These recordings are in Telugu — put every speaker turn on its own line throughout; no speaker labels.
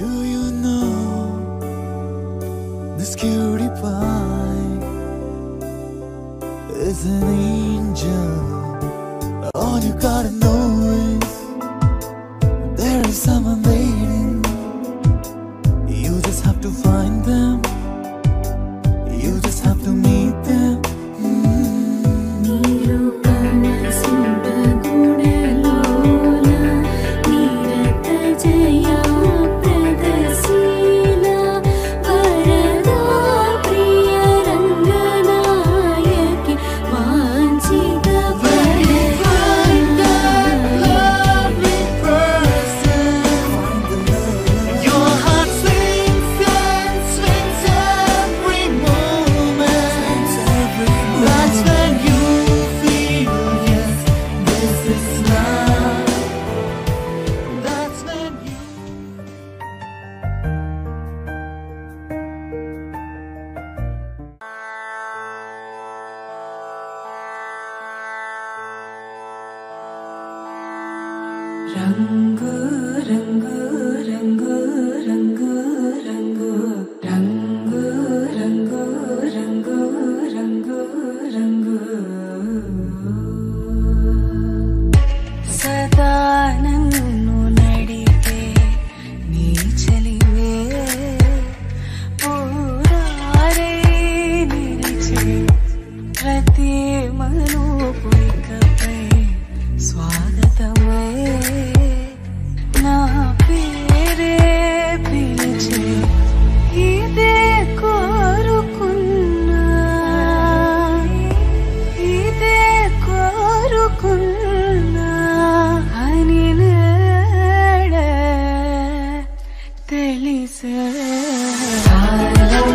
Do you know this cutie pie is an angel? All you gotta know is there is someone waiting. You just have to find them. You just have to meet them.
నీరు కనసుండ గుణలోల నిరత జయా ప్రదశీల వరదా ప్రియ Ranganayaki వాంఛిత
Your heart swings and swings every moment. That's when you feel yes, this is love. That's when you.
రంగు రంగు రంగు రంగు రంగు రంగు రంగు రంగు రంగు రంగు సదా నన్ను నడిపే నీ చలివే ఊరారే నిలిచే ప్రతి మనుపు ఇకపై స్వాగతమే నా పేరే పిలిచే ఇదే కోరుకున్నా ఇదే కోరుకున్నా అని నేడే తెలిసే కాలం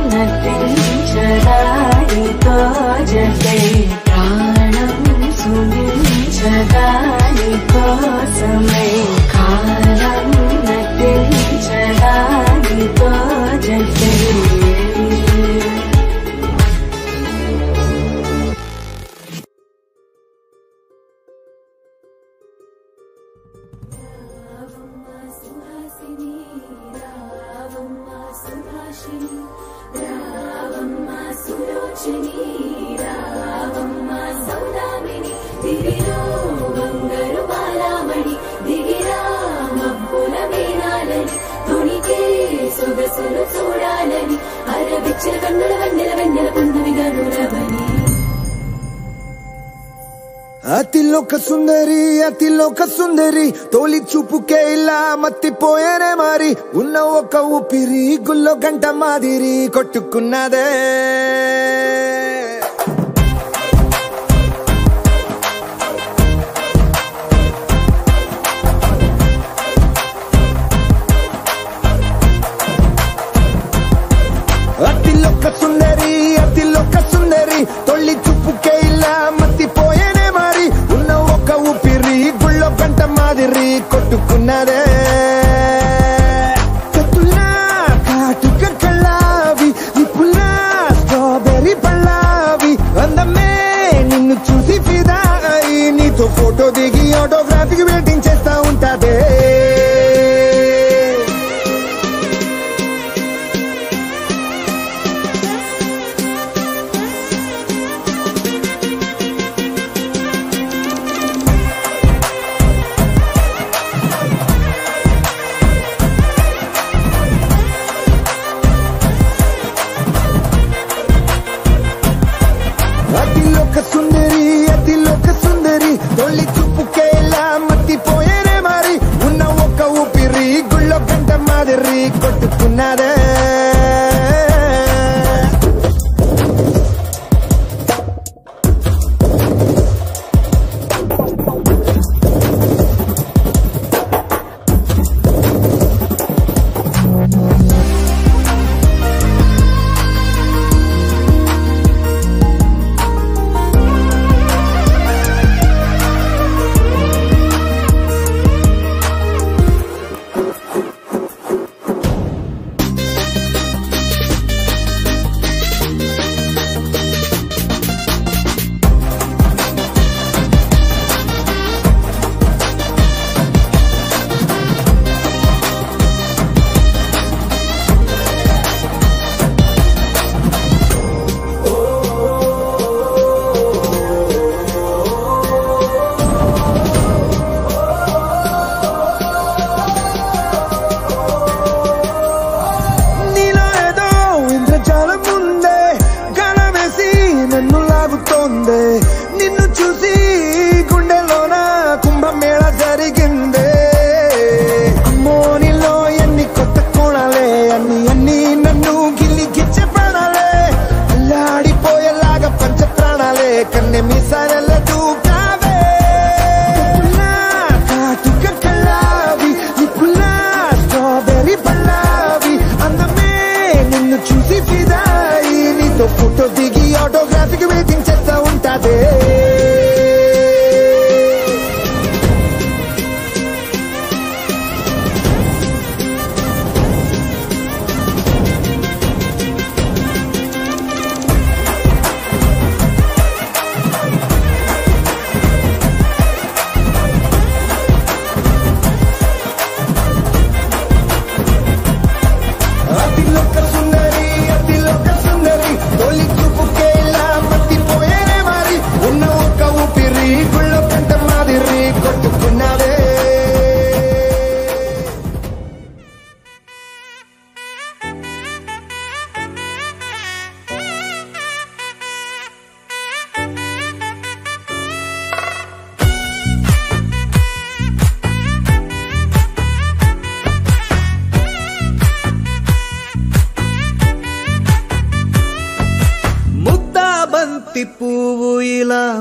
నటించడానితో జతే ప్రాణం సుమించదాని కోసమై కాలం నటించడానితో జతే
సొగసులు చూడాలని అరవిచ్చిన కన్నుల వెన్నెల వెన్నెల పున్నమిగా నూరవని
అతిలోక సుందరి అతిలోక సుందరి తోలి చూపుకే ఇలా మత్తిపోయేనే మరి ఉన్న ఒక ఊపిరి గుల్లో గంట మాదిరి కొట్టుకున్నదే అతిలోక సుందరి అతిలోక సుందరి తొల్లి చూపుకే ఇలా మత్తిపోయేనే మరి ఉన్న ఒక ఊపిరి గుళ్ళో గంట మాదిరి కొట్టుకున్నదే కత్తులా కాటుక కళ్ళావి నిప్పులా స్ట్రాబెర్రీ పళ్ళావి అందమే నిన్ను చూసి ఫిదా అయి నీతో ఫోటో దిగి ఆటోగ్రాఫీకి వెయిటింగ్ చేస్తా ఉంటాదే అతిలోక సుందరి అతిలోక సుందరి తొలి చూపుకేలా మత్తిపో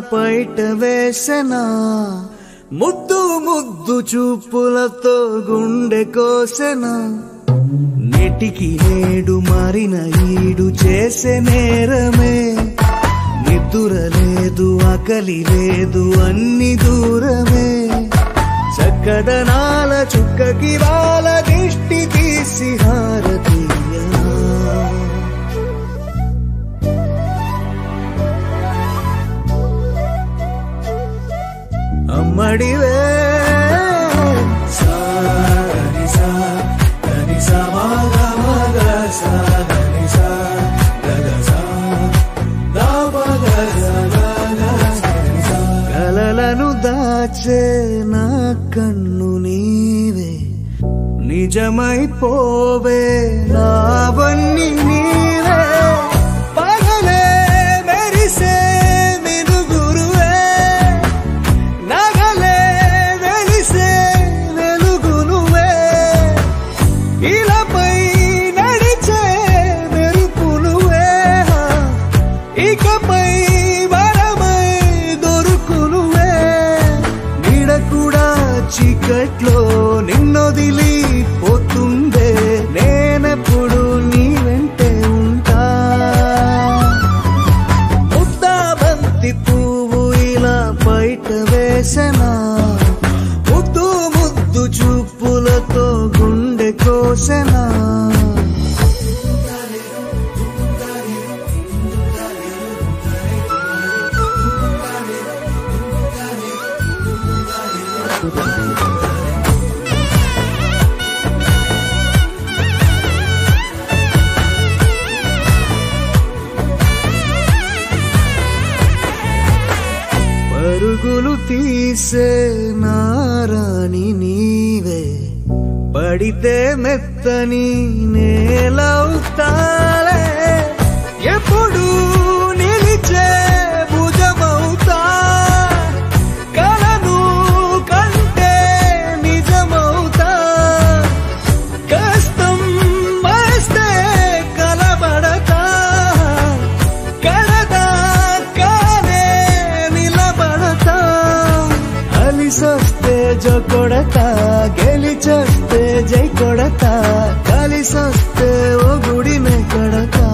బయట వేసెనా ముద్దు ముద్దు చూపులతో గుండె కోసెనా నేటికి నేడు మారిన ఈడు చేసే నేరమే నిద్దుర లేదు ఆకలి లేదు అన్ని దూరమే చక్కదనాల చుక్కకి వాళ్ళ దిష్టి తీసి హారతీయనా అమ్మడివే సాగని సా గని సా మగ మగ సా గని సా గగ సా దా మగ సా గగ సా గని సా. కలలను దాచే నా కన్ను నీవే నిజమైపోవే నావన్నీ నీవే పగలే మెరిసే మినుగురువే నగలే వెలిసే వెలుగు నువ్వే ఇలాపై నడిచే మెరుపు నువ్వే ఇకపై వరమై దొరుకు నువ్వే నీడ కూడా చీకట్లో నిన్నొదిలి పోతుందే నేనెప్పుడు నీ వెంటే ఉంటా ముద్దా బంతి పువ్వు ఇలా బయట వేసెనా ముద్దు ముద్దు చూపులతో గుండె కోసెనా పరుగులు తీసే నారాణి నీవే పడితే మెత్తని నేలవుతాలే ఎప్పుడు నిలిచే భుజమవుతా కలను కంటే నిజమవుతా కష్టం వస్తే కలబడతా కడదా కానే నిలబడతా అలిసొస్తే జో కొడతా గెలిచొస్తే జై కొడతా కలిసొస్తే ఓ గుడినే కడతా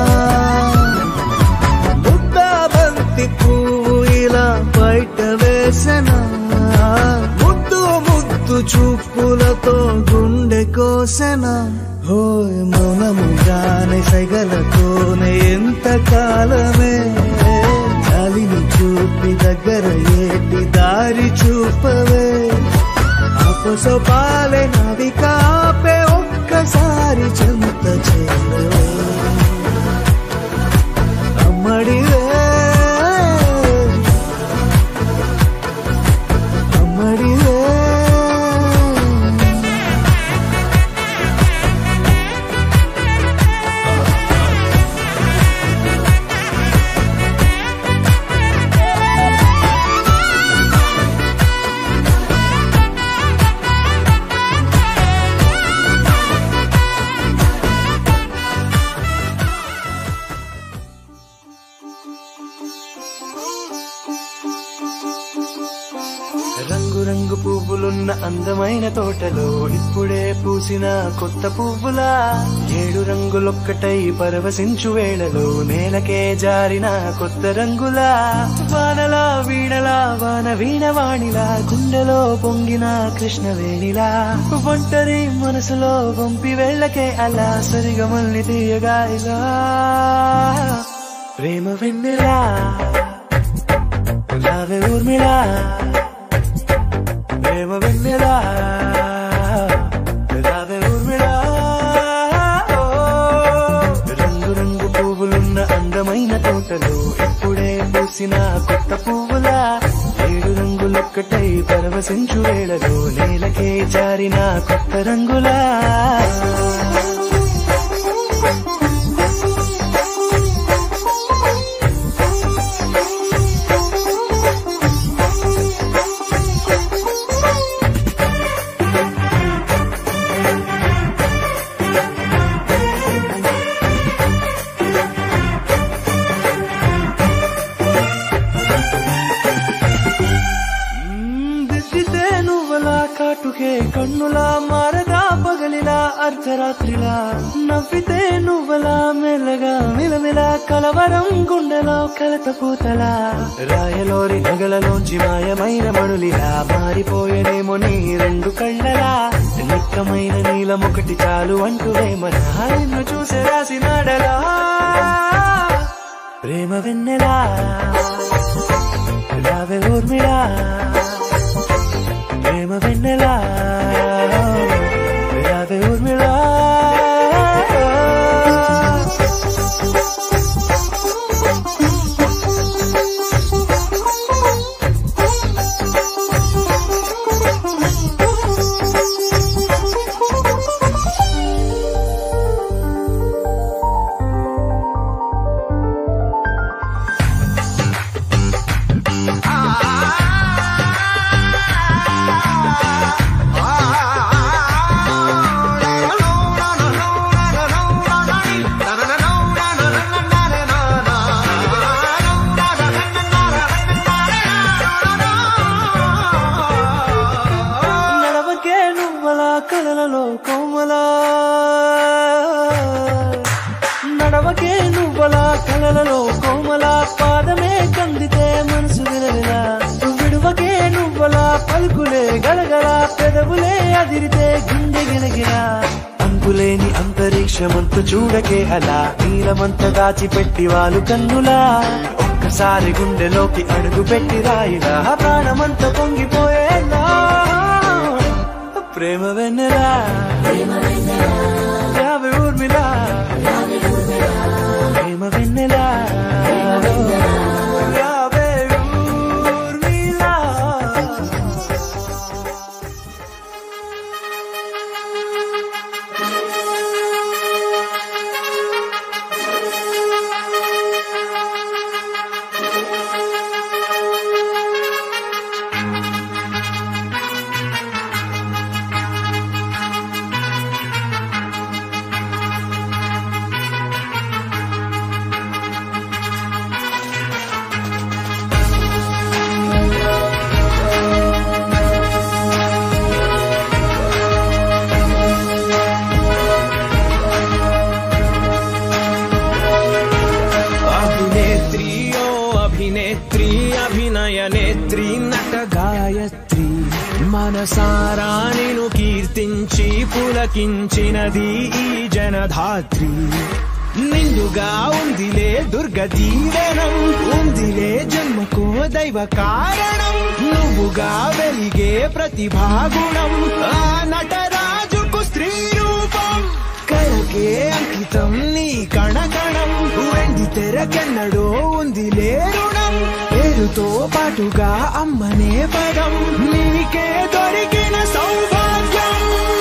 ముద్దా బంతి పువ్వు ఇలా బయట వేసెనా ముద్దు ముద్దు చూపులతో గుండె కోసెనా హోయ్ మౌనముగానే సైగలతోనే ఎంత కాలమే గాలిని చూపి దగ్గర ఏటి దారి చూపవే అపసోపాలే నది కాపే ఒక్కసారి చెంత చేరవే అమ్మడివే అమ్మడివే రంగు రంగు పువ్వులున్న అందమైన తోటలో ఇప్పుడే పూసిన కొత్త పువ్వులా ఏడు రంగులొక్కటై పరవశించు వేళలో నేలకే జారిన కొత్త రంగులా వానలా వీణలా వాన వీణవాణిలా గుండెలో పొంగిన కృష్ణవేణిలా ఒంటరి మనసులో పంపి వెళ్ళకే అలా సరిగమల్ని తీయగా ఇలా ప్రేమ వెన్నెలా రావే ఊర్మిళా ప్రేమ వెన్నెలా రావే ఊర్మిళా రంగు రంగు పువ్వులున్న అందమైన తోటలో ఇప్పుడే పూసిన కొత్త పువ్వులా ఏడు రంగులొక్కటై పరవశించు వేళలో నేలకే జారిన కొత్త రంగులా వెన్నులా మారదా పగలిలా అర్ధరాత్రిలా నవ్వితే నువ్వలా మెల్లగా మిలమిలా కలవరం గుండెలో కలత పూతలా రాయలోరి నగలలోంచి మాయమైన మణులిలా మారిపోయేనేమో నీ రెండు కళ్ళలా నిక్కమైన నీలం ఒకటి చాలు అంటూ వేమనా నిన్ను చూసి రాసినాడలా ప్రేమ వెన్నెలా రావే ఊర్మిళా ప్రేమ వెన్నెలా రావే ఊర్మిళా నడవకే నువ్వలా కలలలో కోమలా నడవకే నువ్వలా కలలలో కోమలా పాదమే కందితే మనసు విలవిలా విడువకే నువ్వలా పలుకులే గలగల పెదవులే అదిరితే గుండె గిలగిలా అంతులేని అంతరిక్షమంత చూడకే అలా నీలమంత దాచిపెట్టి వాళ్ళు కన్నులా ఒక్కసారి గుండెలోకి అడుగు పెట్టి రాయిలా ప్రాణమంత పొంగిపోయేలా ప్రేమ వెన్నెలా రావే ఊర్మిలా ప్రేమ వెన్నెలా రావే ఊర్మిళా
अभिनेत्री ओ अभिनेत्री अभिनय నేత్రి నట గాయత్రి మనసారా నిను కీర్తించి పులకించినది ఈ జనధాత్రి నిండుగా ఉందిలే దుర్గ దీవెనం ఉందిలే జన్మకో దైవ కారణం నువ్వుగా వెలిగే ప్రతిభాగుణం ఆ నటరాజుకు స్త్రీ రూపం కళకే అంకితం నీ కణకణం వెండి తెరకెన్నడో ఉంది లేరుణం పేరుతో పాటుగా అమ్మనే పదం నీకే దొరికిన సౌభాగ్యం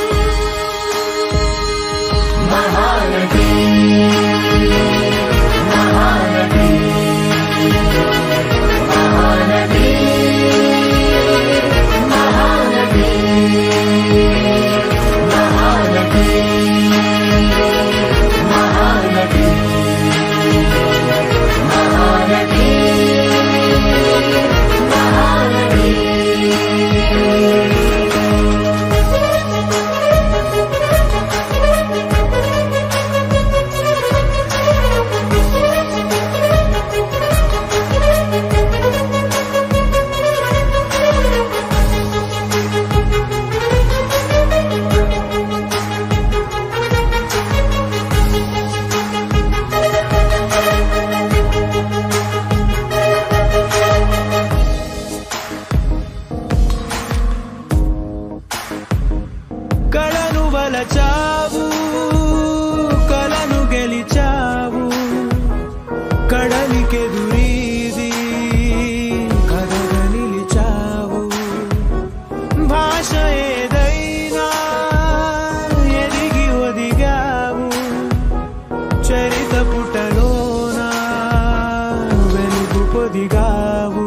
కళను వలచావు కళను గెలిచావు కడలికెదురీది కథగా నిలిచావు భాష ఏదైనా ఎదిగి ఒదిగావు చరిత పుటలోనా వెలుగు పొదిగావు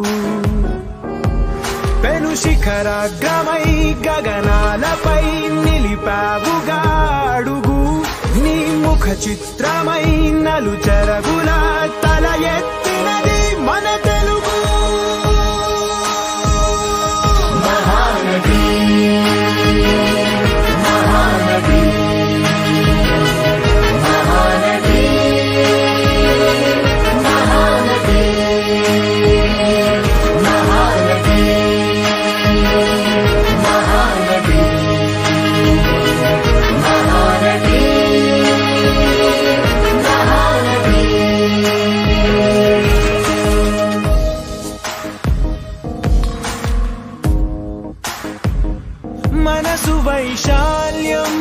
పెను శిఖరాగ్రమై గగనాలపై నిలిపావుగా అడుగు నీ ముఖ చిత్రమై నలు చెరగుల తల ఎత్తినది మన తెలుగు
మహానటి
మనసు వైశాల్యం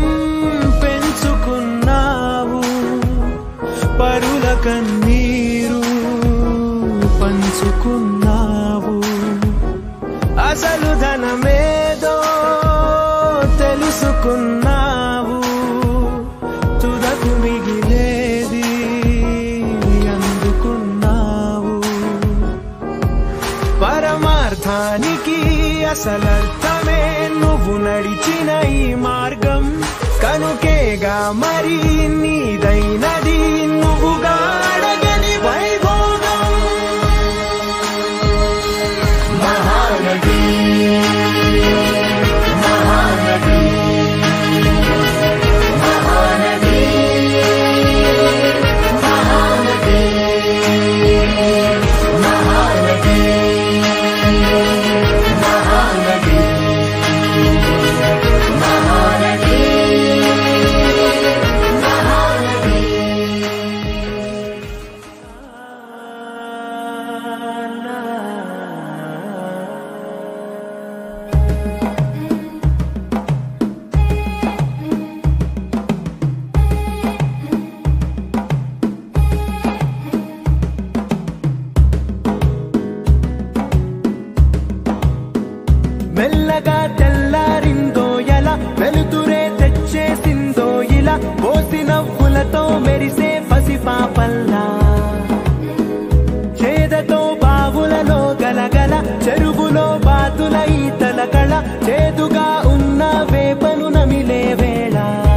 పెంచుకున్నావు పరుల కన్నీరు పంచుకున్నావు అసలు ధనమేదో తెలుసుకున్నావు తుదకు మిగిలేది అందుకున్నావు పరమార్థానికి అసలర్థమే నువ్వు నడిచిన ఈ మార్గం కనుకేగా మరి నీదైనది నువ్వుగా అడగని వైభోగం మహానది మహానది మహానది మహానది మహానది మహానది మహానది మెల్లగా తెల్లారిందో ఎలా వెలుతురే తెచ్చేసిందో ఇలా పోసి నవ్వులతో మెరిసే పసి పాపల్లా చేదతో బావులలో గలగల చెరువులో బాతుల ఈతల కళ చేదుగా ఉన్న వేపను నమిలే వేళ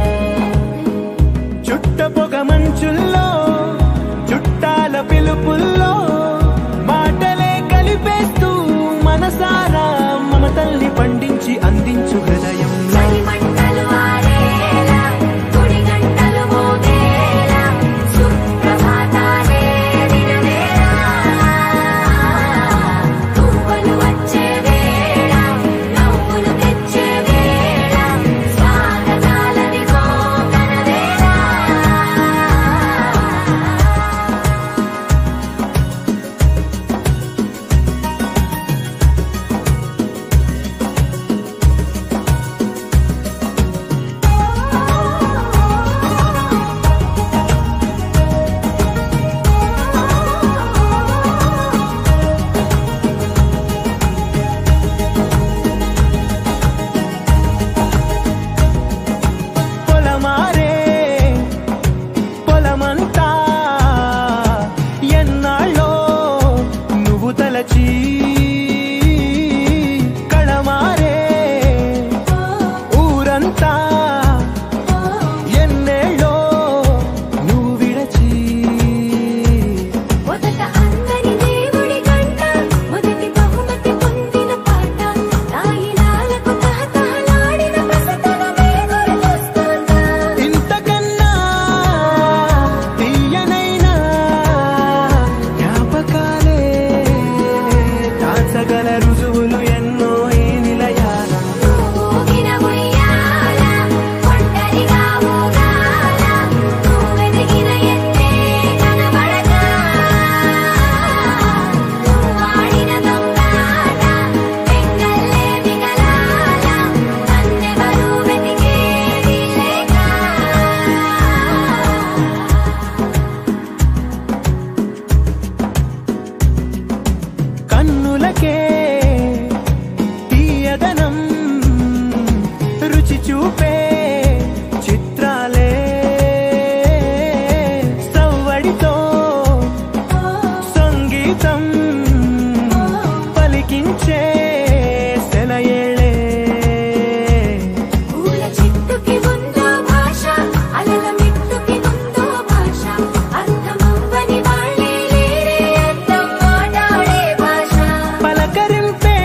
చుట్ట పొగ మంచుల్లో చుట్టాల పిలుపుల్లో మాటలే కలిపేస్తూ మనసారా మమతల్ని పండించి అందించు హృదయం
మంటలు ఆరేలా గుడి గంటలు మోగేలా సుప్రభాతాలే వినవేళ తువ్వలు వచ్చే వేళ నవ్వులు తెచ్చే వేళ స్వాగతాలని మోకన వేళ
పొలమారే పొలమంతా ఎన్నాళ్ళో నువ్వు తలచి కళమారే ఊరంతా ఎన్నేళ్ళో నువ్వు విడచి
మొదట అందరి దేవుడి గంట మొదటి బహుమతి పొందిన పాట తాయిలాలకు తహతహలాడిన ప్రసతనమే గుర్తొస్తుందా
ఇంతకన్నా తీయనైనా జ్ఞాపకాలే దాచగల రుజువులు ఎన్నో ఈ నిలయాల
ఊగిన ఉయ్యాల ఒంటరిగా ఊగాల నువ్వెదిగిన ఎత్తే కనబడగా నువ్వాడిన దొంగలాట పెంగల్లే మిగలాల నన్నెవరూ వెతికేది లేక
కన్నులకే తీయదనం రుచి చూపే చిత్రాలే సవ్వడితో సంగీతం పలికించే సెలయేళే
పూల చెట్టుకి ఉందో భాష అలల మిట్టుకి ఉందో భాష అర్థమవ్వని వాళ్ళే లేరే అర్థం మాట్లాడే భాష
పలకరింపే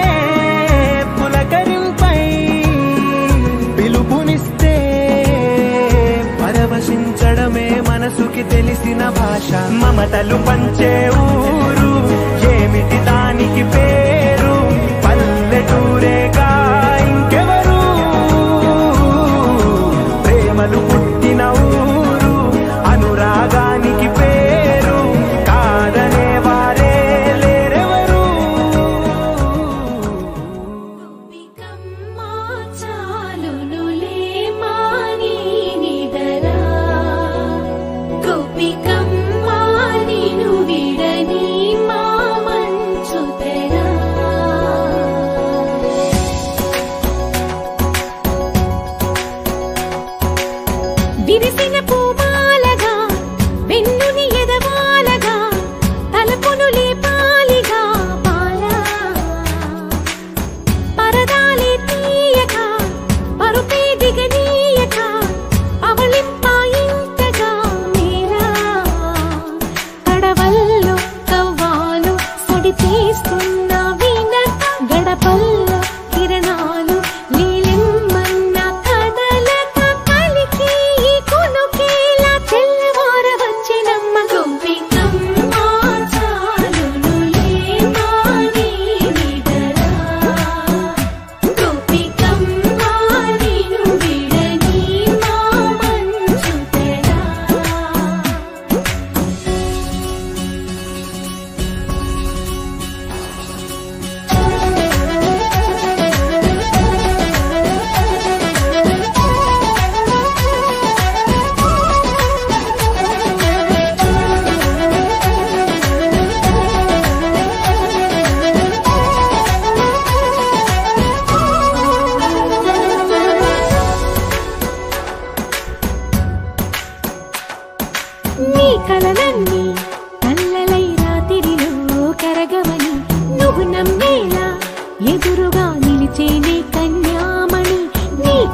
పులకరింపై పిలుపునిస్తే పరవశించడమే మనసుకి తెలిసిన భాష మమతలు పంచే ఊరు ఏమిటి దానికి పేరు పల్లెటూరేగా ఇంకెవరు ప్రేమలు పుట్టిన ఊరు అనురాగానికి పేరు కాదనే వారే లేరెవరు
పికమ్మా చా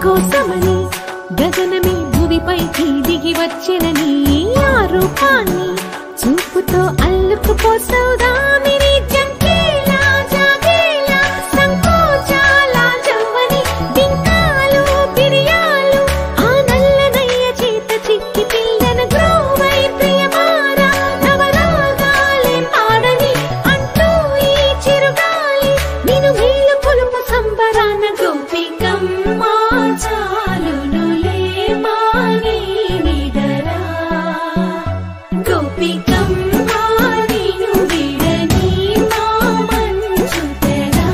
కోసమని గగనమే భూమిపైకి దిగి వచ్చినని ఆ రూపాన్ని చూపుతో అల్లుకుపోసౌదామిని జంకేలా జాగేలా సంకోచాల జవ్వని బింకాలు పిరియాలు ఆ నల్లనయ్య చేత చిక్కి పిల్లన గ్రోవై ప్రియమారా నవరాగాలే పాడని అంటూ ఈ చిరుగాలి నిన్ను మేలు కొలుపు సంబరాన గోపికమ్మ చాలునులే మాని నిదరా గోపికమ్మ నిన్ను విడని మా మంచు తెరా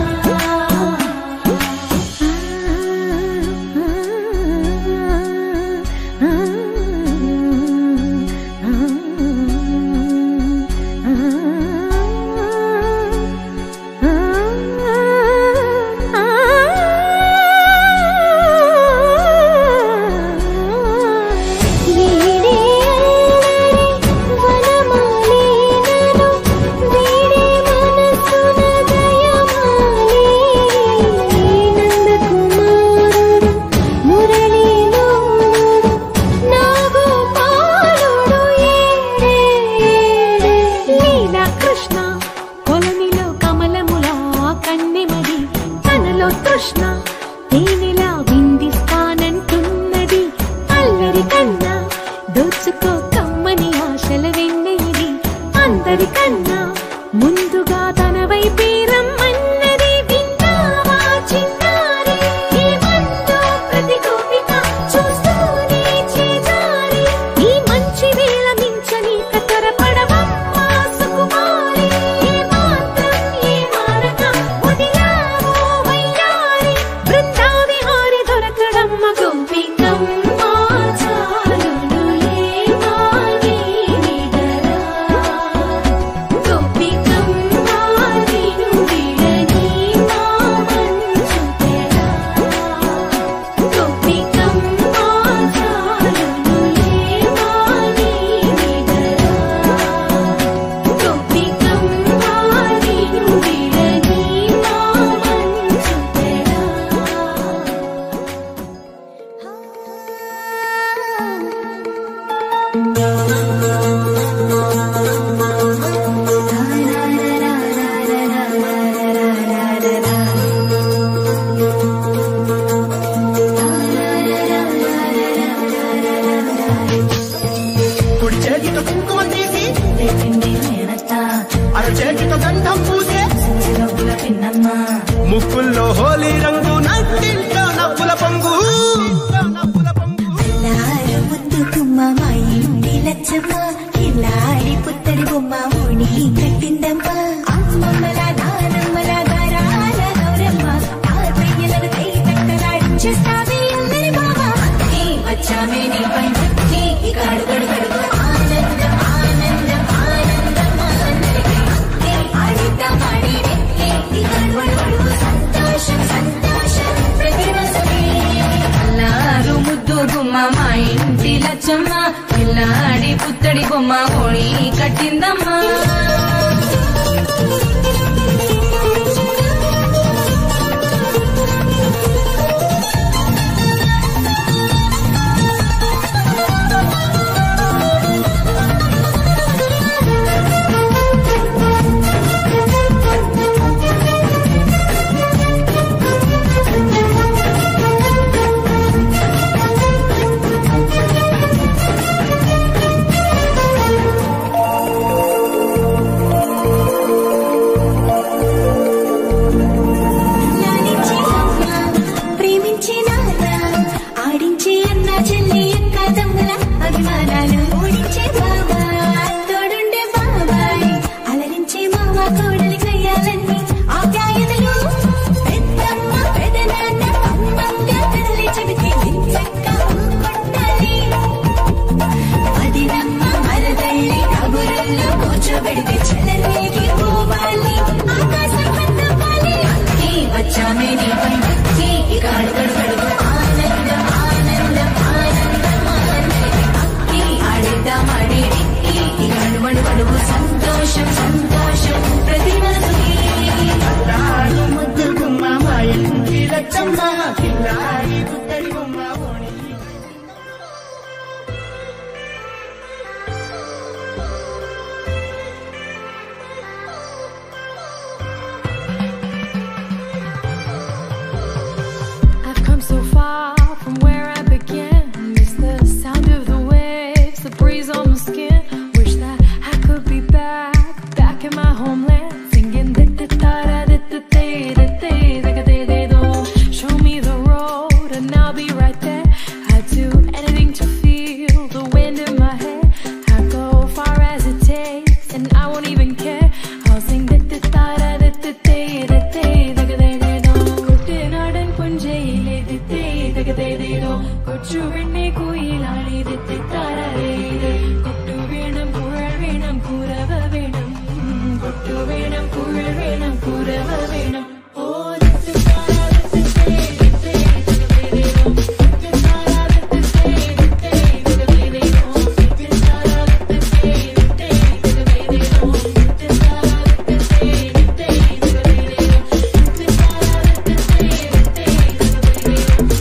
వీడే వనమాలేనను వీడే మనసున దయమాలే నందకుమారుడు మురళీలోనుడు నాగోపాలుడు ఏడే లీలా కృష్ణ కొలనిలో కమలములా కన్నెమడి తనలో తృష్ణ తేనెలా విందిస్తానంటున్నది అల్లరి కన్నా దోచుకో కమ్మని ఆశల వెన్నెయిది అందరికన్నా ముందుగా తన వైపే రమ్మన్నది విన్నావా చిన్నారి ఈ మందో ప్రతి గోపిక చూస్తూనే చేజారి ఈ మంచి వేళ మించని కతరపడవమ్మ సుకుమారి ఏ మాత్రం ఏ మారక వదిలావో వయ్యారి బృందావి హారి దొరకడమ్మ గోపికమ్మ చాలునులే మాని నిడరా గోపికమ్మ నిన్ను విడని మా మంచు తెరా గోపికమ్మ చాలునులే మాని నిడరా గోపికమ్మ నిన్ను విడని మా మంచు
కుడి చేతితో కుంకుమ తీసి అర చేతితో గంధం పూసే ముక్కుల్లో హోలీ రంగు నట్టింట్లో నవ్వుల పొంగు నవ్వుల పొంగు
అల్లారు ముద్దు గుమ్మ మా ఇంటి లచ్చమ్మ ఇల్లాడి పుత్తడి బొమ్మ ఓడి కట్టిందమ్మ అమ్మమ్మల నానమ్మల గారాల గౌరమ్మ తాతయ్యలను కై తక్కలాడించేస్తావే అందరి బావ అక్కి వచ్చామే నీ పై నక్కి ఇక అడుగడు గడుగు ఆనందం ఆనందం ఆనందం అందరికీ అక్కి ఆడిద్దాం ఆడి వెక్కి ఇక అడుగడు గడుగు సంతోషం సంతోషం ప్రతి
అల్లారు ముద్దు గుమ్మ మా ఇంటి లచ్చమ్మ పిల్లాడి పుత్తడి బొమ్మ ఓడి కట్టిందమ్మా
లాలించి అమ్మ, ప్రేమించి నాన్న, ఆడించి అన్న చెల్లి అక్క తమ్ముల అభిమానాలు ఓడించే బాబా తోడుండే బాబాయ్ అలరించే మామ కోడలి కయ్యాలన్నీ ఆప్యాయతలు పెద్దమ్మ పెదనాన్న అమ్మంగా కదలి చెబితే నించక్క కొట్టాలి వదినమ్మ మరదల్లి కబురుల్లో కూర్చోబెడితే చెలరేగి పోవాలి ఆకాశం పెద్దవాలి అక్కి వచ్చామే నీ పై నక్కి ఇక అడుగడు గడుగు ఆనందం ఆనందం ఆనందం ఆనందం అక్కి ఆడిద్దాం ఆడి విక్కి ఇక అడుగడు గడుగు సంతోషం సంతోషం ప్రతి మనసుకి
అల్లారు ముద్దు గుమ్మ మా ఇంటి లచ్చమ్మ కిల్లారి పుత్తడి బొమ్మ
right there. I'd do anything to feel the wind in my hair. I'd go far as it takes, and I won't even care. I'll sing da da da da da da da da da da da da da. കുട്ടനാടൻ പുഞ്ചയിലെ ദിത്തേ ദഗതേതേതോ കൊച്ചു വെണ്ണെ കുയിലാളി ദിത്തി താരേത് കൊട്ടു വേണം കുഴൽ വേണം കുരവ വേണം കൊട്ടു വേണം കുഴൽ വേണം കുരവ വേണം ഓ ദിത്തി താര ദിത്തേ ദിത്തേ ദഗതേതേതോ ദിത്തി താര ദിത്തേ ദിത്തേ ദഗതേതേതോ ദിത്തി താര ദിത്തേ ദിത്തേ ദഗതേതേതോ ദിത്തി താര ദിത്തേ ദിത്തേ ദഗതേതേതോ ദിത്തി താര ദിത്തേ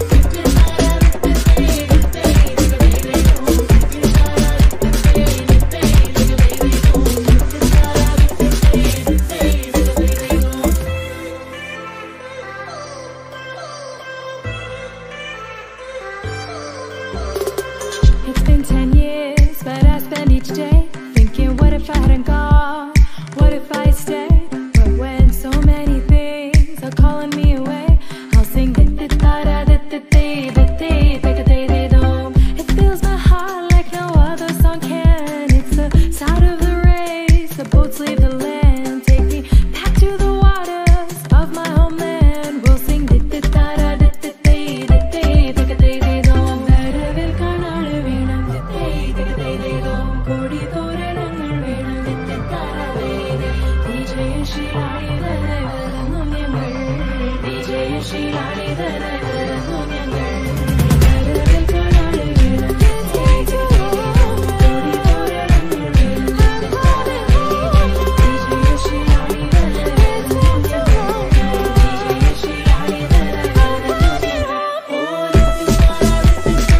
It's been ten years, but I spend each day thinking, what if I hadn't gone? What if I stayed? But when so many things are calling me away, I'll sing da da da da da da da da da da da da da. It fills my heart like no other song can. It's the sound of the race, the boats leave the land, take me back to the waters of my homeland. We'll sing da da da da da da da da da da da da da. വരവിൽ കാണാള് വേണം ദിത്തേ ദിഗതേതേതോ. കൊടി തോരണങ്ങൾ വേണം ദിത്തേ താരവേദേ. വിജയശീലാളിതരായി വരുന്നു ഞങ്ങൾ. വിജയശീലാളിതരായി വരുന്നു ഞങ്ങൾ. വരവിൽ കാണാള് വേണം ദിത്തേ ദിഗതേതോ. കൊടി തോരണങ്ങൾ വേണം ദിത്തേ താരവേദേ. വിജയശീലാളിതരായി വരുന്നു ഞങ്ങൾ. വിജയശീലാളിതരായി വരുന്നു ഞങ്ങൾ. ഓ ദിത്തേ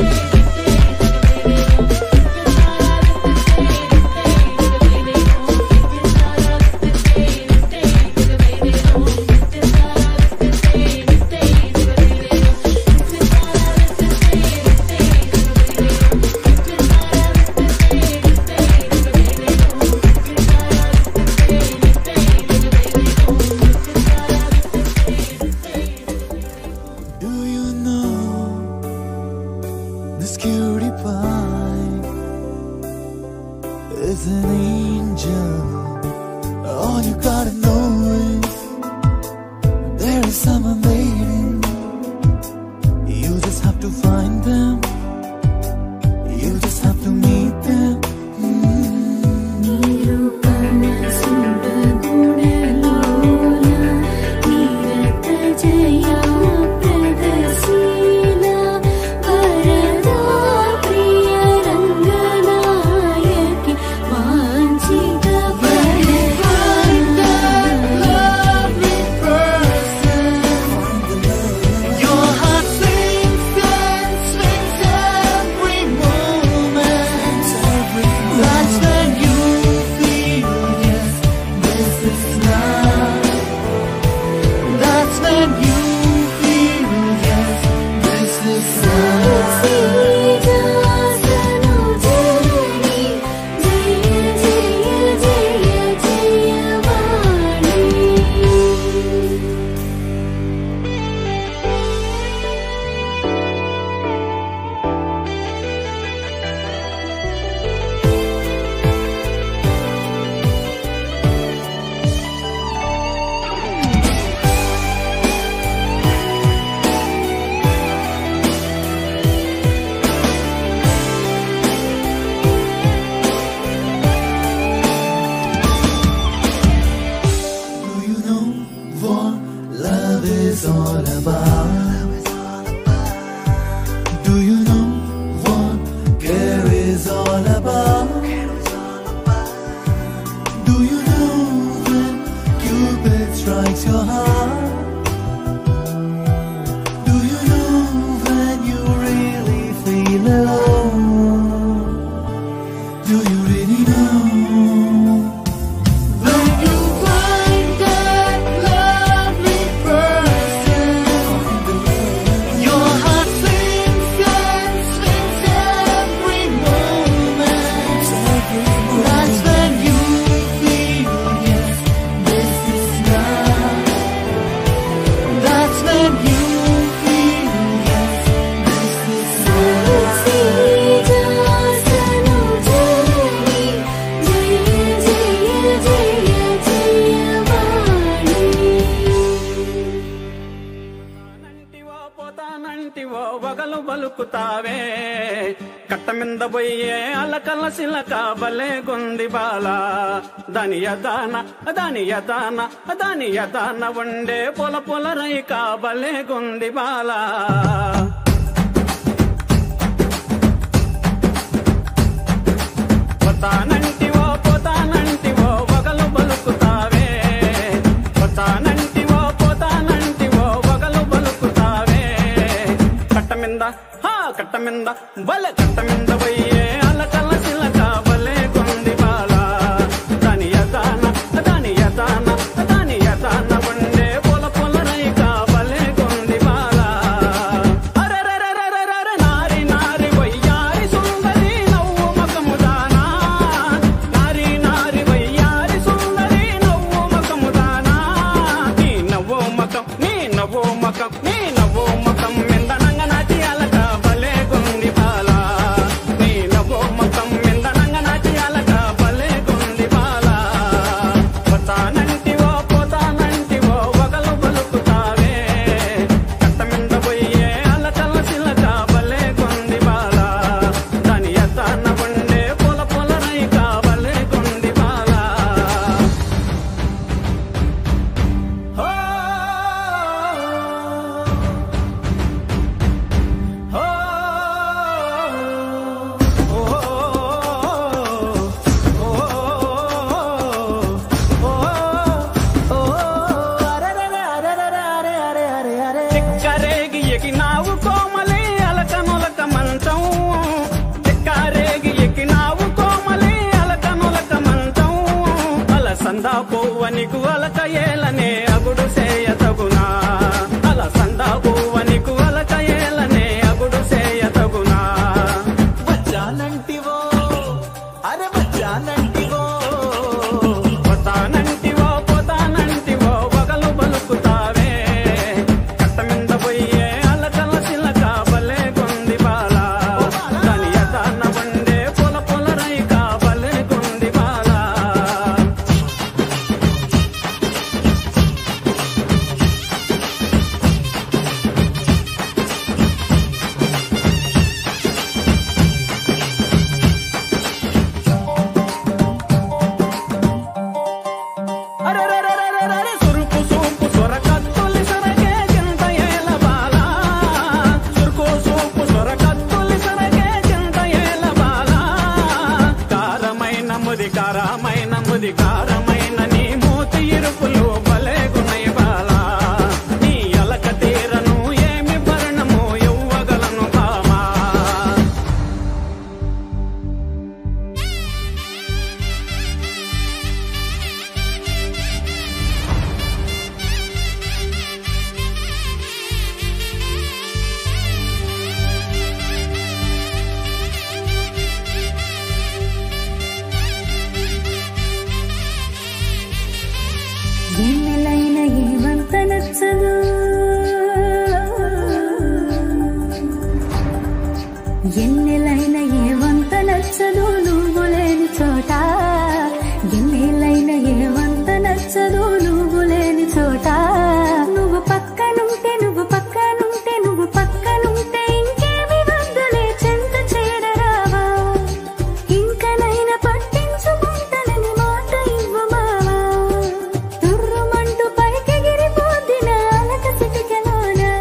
Do you know this cutie pie is an angel? All you gotta know is there is someone waiting. You just have to find them. You just have to meet them. Your heart sings and swings
బలుకుతావే కట్ట మింద పోయే అలకల సిలక బలే గుంది బాల దాని యదాన దాని యదాన దాని యదాన వండే పొల పొల రైక బలే గుంది బాల పోతానంటివో పోతానంటివో వగలు బలుకుతావే పోతానంటివో పోతానంటివో వగలు బలుకుతావే కట్ట మింద హా కట్ట మింద బలే కట్ట మింద పోయే అలకల సిలక బలే కొంది బాల దాని యదాన దాని యదాన దాని యదాన వండే పొల పొల రైక బలే కొంది బాల అరెరెరెరెరెరె నారి నారి వయ్యారి సుందరి నవ్వు మకము దానా నారి నారి వయ్యారి సుందరి నవ్వు మకము దానా నీ నవ్వు మకం నీ నవ్వు మకం నీ నవ్వు మకం మిందనంగ నాటి అలక బలే గుంది బాల నీ నవ్వు మకం మిందనంగ నాటి అలక బలే గుంది బాల పోతానంటివో పోతానంటివో వగలు బలుకుతావే కట్ట మింద పోయే అలకల సిలక బలే గుంది బాల దాని ఎత్తాన వండే పొల పొల రైక బలే గుంది బాల ఓ ఓ చిక్కరేగి ఎగినావు కోమలి అలక నులక మంచం చిక్కరేగి ఎగినావు కోమలి అలక నులక మంచం అలసందా పువ్వనికు అలక ఏలనే అగుడు సేయ తగునా అలసందా పువ్వనికు అలక ఏలనే అగుడు సేయ తగునా
వచ్చానంటివో అరే వచ్చానంటివో
పోతానంటివో పోతానంటివో వగలు బలుకుతావే కట్ట మింద పోయే అలకల సిలక బలే కొంది బాల దాని యదాన వండే పొల పొల రైక బలే కొంది బాల అరెరెరెరెరెరె సురుకు సూపు సొరకత్తులి సొరకే చింత ఏల బాల సురుకు సూపు సొరకత్తులి సొరకే చింత ఏల బాల కారమైన ముది కారమైన ముది కారమైన నీ మూతి ఇరుపులు భలే గుణై బాల నీ అలక తీరను ఏమి భరణము ఇవ్వగలను భామా
ఎన్నెలైన ఏమంత నచ్చదు ఎన్నెలైన ఏమంత నచ్చదు నువ్వు లేని చోట ఎన్నెలైన ఏమంత నచ్చదు నువ్వు లేని చోట నువ్వు పక్కనుంటే నువ్వు పక్కనుంటే నువ్వు పక్కనుంటే ఇంకేమి వద్దులే చెంత చేరరావా ఇంకనైనా పట్టించుకుంటానని మాట ఇవ్వమావా తుర్రుమంటూ పైకెగిరిపోద్ది నా అలక సిటికలోనా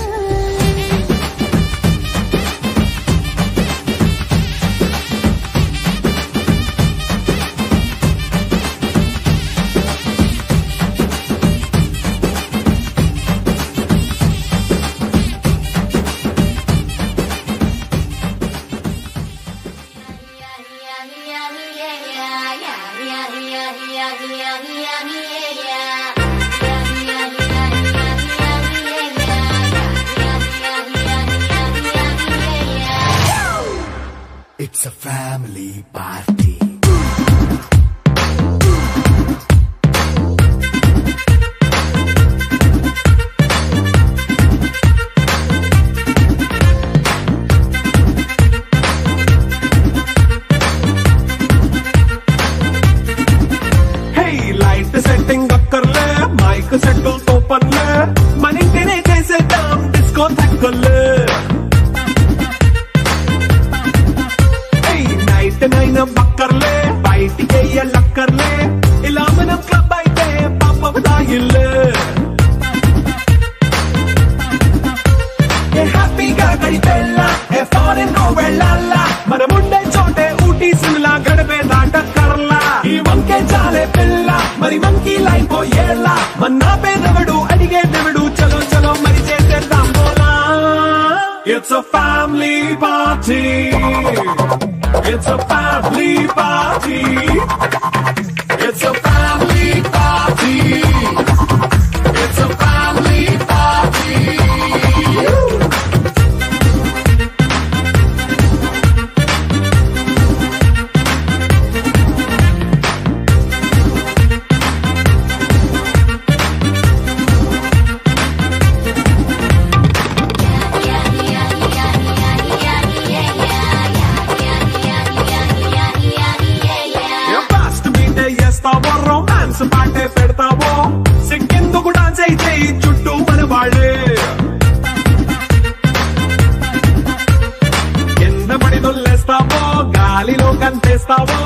It's a family party.
Hey light setting అక్కర్లే మైక్ సెట్టు సూపర్లే మన ఇంటినే చేసేద్దాం డిస్కో తక్కువలే లైన్ బక్కర్లే బయటికి లక్కర్లే ఇలా మనం క్లబ్ అయితే పాప దాయిల్లే ఏ హ్యాపీగా గడిపెళ్ళ ఏ ఫారెన్ వెళ్ళాల మనముండే చోటే ఊటీ సిమ్లా గడిపే దాటక్కర్లా ఈ వంకే చాలే పిల్ల మరి మంకీ లైన్ పోయేళ్ళ మన్నా పేదవడు అడిగే దేవుడు చలో చలో మరి చేసేద్దాం బోలా it's a family party it's a family party it's a family party it's a family party fast మీటే చేస్తావో రొమాన్స్ పాటే పెడతావో సిక్కెందుకు డాన్స్ అయితే ఈ చుట్టూ మన వాళ్ళే కింద పడి దొల్లేస్తావో గాలిలో కంతేస్తావో